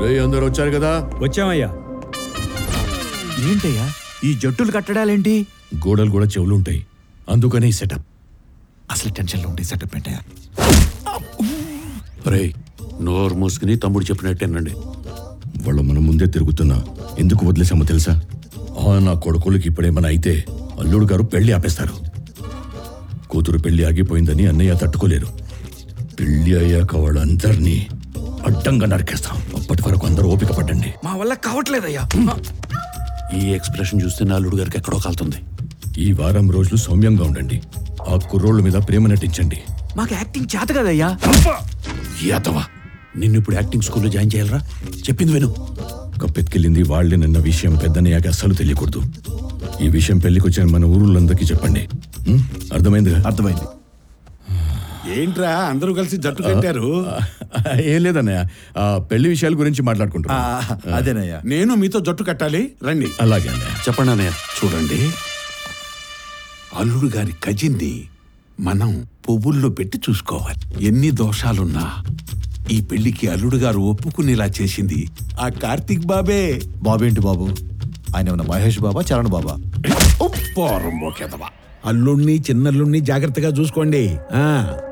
రే అందరు వచ్చారు కదా వచ్చామయ్యా ఏంటయ్యా ఈ జట్టులు కట్టడాలేంటి గోడలు కూడా చెవులు ఉంటాయి అందుకనే ఈ సెటప్ అసలు టెన్షన్లో ఉంటే సెటప్ ఏంటయ్యా రే నోరు మూసుకుని తమ్ముడు చెప్పినట్టేనండి వాళ్ళు మన ముందే తిరుగుతున్నా ఎందుకు వదిలేసామో తెలుసా ఆ నా కొడుకులకి ఇప్పుడేమైనా అయితే అల్లుడు గారు పెళ్లి ఆపేస్తారు కూతురు పెళ్లి ఆగిపోయిందని అన్నయ్య తట్టుకోలేరు పెళ్లి అయ్యాక వాళ్ళందరినీ అడ్డంగా నరికేస్తాం అప్పటి వరకు అందరూ ఓపిక పడండి మా వల్ల కావట్లేదయ్యా ఈ ఎక్స్ప్రెషన్ చూస్తే నా అల్లుడు గారికి ఎక్కడో కాలుతుంది ఈ వారం రోజులు సౌమ్యంగా ఉండండి ఆ కుర్రోళ్ళ మీద ప్రేమ నటించండి మాకు యాక్టింగ్ చేత కదయ్యా యాతవా నిన్ను ఇప్పుడు యాక్టింగ్ స్కూల్లో జాయిన్ చేయాలరా చెప్పింది విను కప్పెత్కెళ్ళింది వాళ్ళే నిన్న విషయం పెద్దనయ్యాక అస్సలు తెలియకూడదు ఈ విషయం పెళ్లికి వచ్చిన మన ఊరులందరికీ చెప్పండి ఉం? అర్థమైందిగా అర్థమైంది ఏంట్రా అందరూ కలిసి జట్టు కట్టారు ఆ, ఏం లేదన్నయ్య ఆ పెళ్లి విషయాల గురించి మాట్లాడుకుంటున్నా అదేనయ్యా నేను మీతో జట్టు కట్టాలి రండి అలాగే అన్నయ్య చెప్పండి అన్నయ్య చూడండి అల్లుడు గారి కజిన్ని మనం పువ్వుల్లో పెట్టి చూసుకోవాలి ఎన్ని దోషాలున్నా ఈ పెళ్లికి అల్లుడు గారు ఒప్పుకునేలా చేసింది ఆ కార్తీక్ బాబే బాబేంటి బాబు ఆయన ఏమన్నా మహేష్ బాబా చరణ్ బాబా పోరంబోకేదవా అల్లుణ్ణి చిన్నల్లుణ్ణి జాగ్రత్తగా చూసుకోండి ఆ